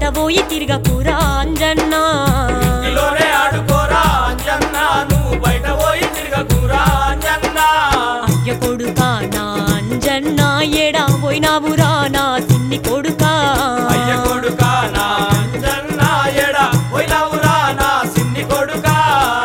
పోయి తిరగకురా అంజన్నా ఇంటిలోనే ఆడుకోరా అంజన్న నువ్వు బయట పోయి తిరగకురా అంజన్న అయ్య కొడుకా నా అంజన్నా ఏడా పోయినావురా నా సిన్ని కొడుకా అయ్య కొడుకా నా అంజన్న ఎడ పోయినావురా నా సిన్ని కొడుకా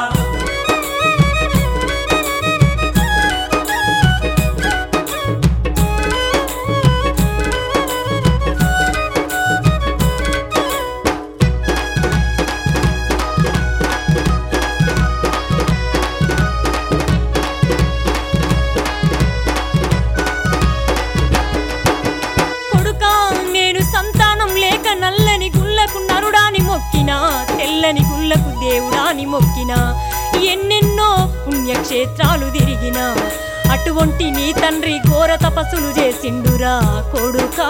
కొడుకా నేను సంతానం లేక నల్లని గుల్లకు నరుడాని మొక్కినా తెల్లని గుల్లకు దేవుడాని మొక్కినా ఎన్నెన్నో పుణ్యక్షేత్రాలు తిరిగినా అటువంటి నీ తండ్రి ఘోర తపస్సులు చేసిండురా కొడుకా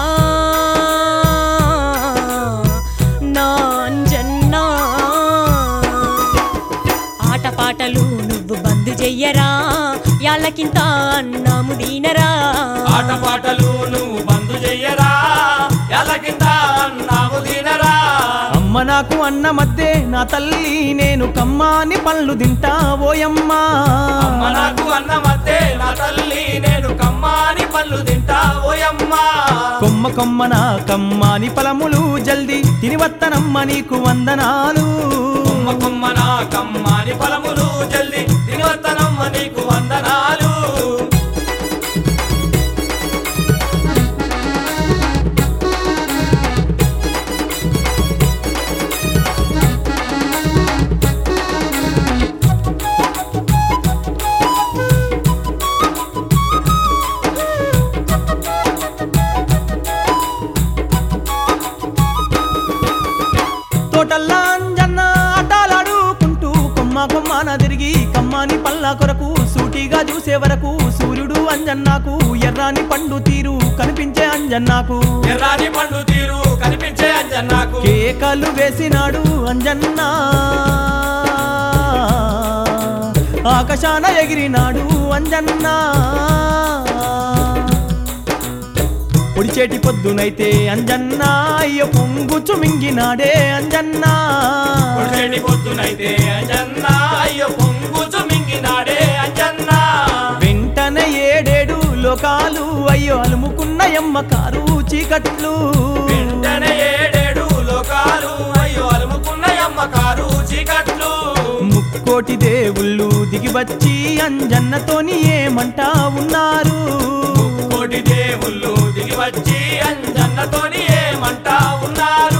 నా అంజన్నా ఆటపాటలు నువ్వు బంద్ చెయ్యరా యాళ్ళకింత అన్నాము దీనరా ఆటపాటలు నువ్వు బంధు చెయ్యరా ఎలకింద అన్నాము తినరా అమ్మ నాకు అన్న మధ్య నా తల్లి నేను కమ్మాని పళ్ళు తింటా ఓయమ్మా అమ్మ నాకు అన్న మధ్య నా తల్లి నేను కమ్మాని పళ్ళు తింటా ఓయమ్మా కొమ్మ కొమ్మన కమ్మాని పలములు జల్ది తినివత్తనమ్మ నీకు వందనాలు కొమ్మ కొమ్మన కమ్మాని ఫలములు జల్ది తినవత్తనమ్మ నీకు వందనాలు తోటల్లా అంజన్న ఆటలాడుకుంటూ కొమ్మ కొమ్మన తిరిగి కమ్మాని పళ్ళ కొరకు సూటిగా చూసే వరకు సూర్యుడు అంజన్నాకు ఎర్రాని పండు తీరు కనిపించే అంజన్నాకు ఎర్రాని పండు తీరు కనిపించే అంజన్నాకు కేకలు వేసినాడు అంజన్న ఆకాశాన ఎగిరినాడు అంజన్న పొడిచేటి పొద్దునైతే అంజన్న అయ్య పొంగుచు మింగినాడే అంజన్న పొడిచేటి పొద్దునైతే అంజన్న అయ్యో పొంగుచు మింగినాడే అంజన్న వెంటనే ఏడేడు లోకాలు అయ్యో అలుముకున్న ఎమ్మ కారు చీకట్లు వెంటనే ఏడేడు లోకాలు అయ్యో అలుముకున్న అమ్మకారు చీకట్లు ముక్కోటి దేవుళ్ళు దిగివచ్చి అంజన్నతోని ఏమంటా ఉన్నారు కోటి దేవుళ్ళు దిగి వచ్చి అంజన్నతోని ఏమంటా ఉన్నారు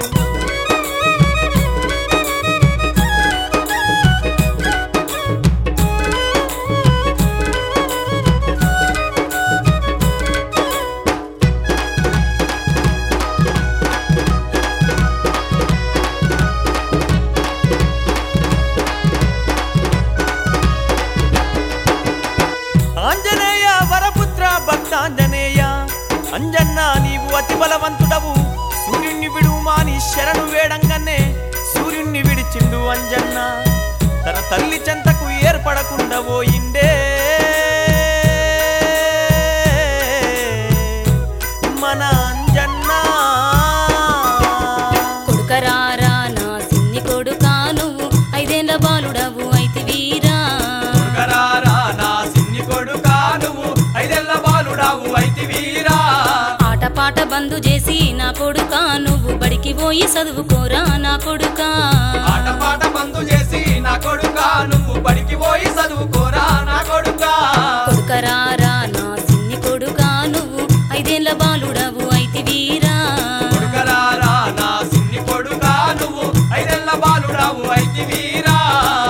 ఆంజనేయ వరపుత్ర భక్తాంజనేయ అంజన్న నీవు అతి బలవంతుడవు సూర్యుణ్ణి విడుమాని శరణు వేడంగానే సూర్యుణ్ణి విడిచిండు అంజన్న తన తల్లి చెంతకు ఏర్పడకుండా పోయిండే మన అంజన్న కొడుకరారా నా సిన్ని కొడుకా నువ్వు ఐదేళ్ల బాలుడవు అయితే వీరా కొడుకరారా నా సిన్ని కొడుకా నువ్వు ఐదెల్ల బాలుడావు అయితే వీరా ఆటపాట బందు చేసి నా కొడుకా నువ్వు బడికి పోయి చదువుకోరా నా కొడుకా ఆటపాట బంధు చేసి నా కొడుకా నువ్వు బడికి పోయి చదువుకోరా నా కొడుకా కొడుకరారా నా సిన్ని కొడుకా నువ్వు ఐదేళ్ల బాలుడవు అయితే వీరా కొడుకరారా నా సిన్ని కొడుకా నువ్వు ఐదెల్ల బాలుడావు అయితే వీరా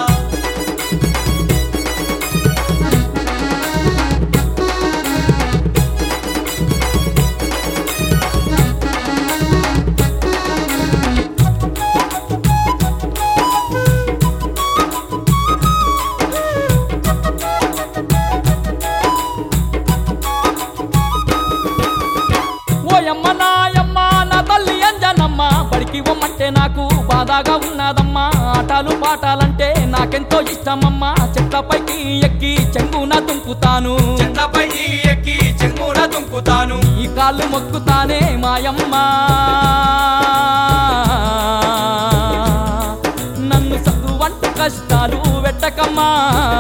ఓయమ్మ నాయమ్మ నా తల్లి అంజనమ్మ బడికి ఇవ్వమంటే నాకు బాధగా ఉన్నదమ్మా ఆటలు పాటాలంటే నాకెంతో ఇష్టమమ్మా చెట్లపైకి ఎక్కి చెంగున దుంకుతాను చెట్లపై ఎక్కి చెంగున దుంకుతాను ఈ కాళ్ళు మొక్కుతానే మాయమ్మ పెట్టకమ్మా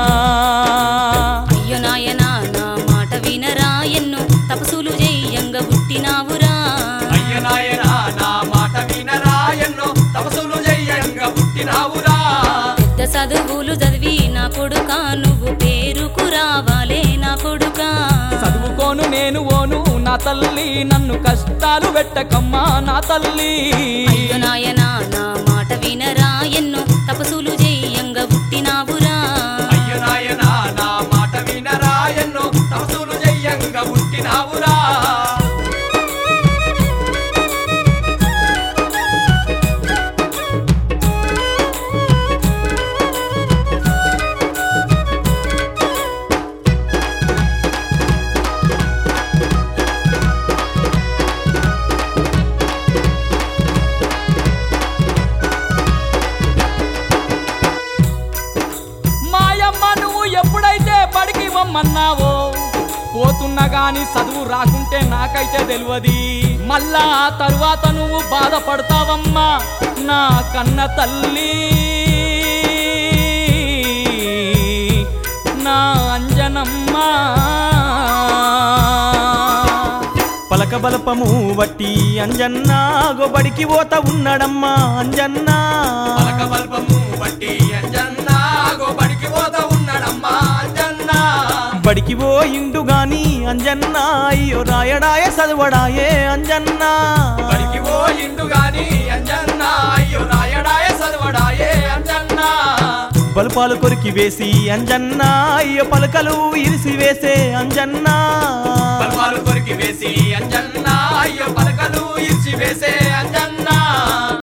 అయ్యో నాయనా నా మాట వినరా ఎన్నో తపసులు చెయ్యంగ పుట్టినావురా అయ్య నాయనా నా మాట వినరా ఎన్నో తపసులు చెయ్యంగా పుట్టినావురా పెద్ద చదువులు చదివి నా కొడుక నువ్వు పేరుకు రావాలే నా కొడుకా చదువుకోను నేను ఓను నా తల్లి నన్ను కష్టాలు పెట్టకమ్మా నా తల్లి అయ్యో నాయనా నా మాట వినరా ఎన్నో తపసులు చెయ్యంగ పుట్టినావురా అయ్య నాయనా నా మాట వినరా ఎన్నో తపసులు చెయ్యంగా పుట్టినావురా మాయమ్మ నువ్వు ఎప్పుడైతే బడికి వమ్మన్నావో పోతున్నా గాని చదువు రాకుంటే నాకైతే తెలియదు మళ్ళా ఆ తరువాత నువ్వు బాధపడతావమ్మా నా కన్న తల్లి నా అంజనమ్మ పలక బలపము వట్టి అంజన్న గొబడికి పోత ఉన్నాడమ్మా అంజన్న పలక బల్బము బట్టి అంజన్న గోబడికి పోత ఉన్నాడమ్మా అంజన్న బడికి పోయిండు గాని అంజన్న అయ్యో రాయడాయ చదవడాయే అంజన్న బడికి పోయిండు గాని అంజన్న అయ్యో రాయడాయ చదవడాయే అంజన్న బలుపాలు కొరికి వేసి అంజన్న అయ్యో పలకలు ఇరిసి వేసే అంజన్న బల్బాలు కొరికి వేసి అంజన్న అయ్యో పలకలు ఇచ్చి వేసే అంజన్న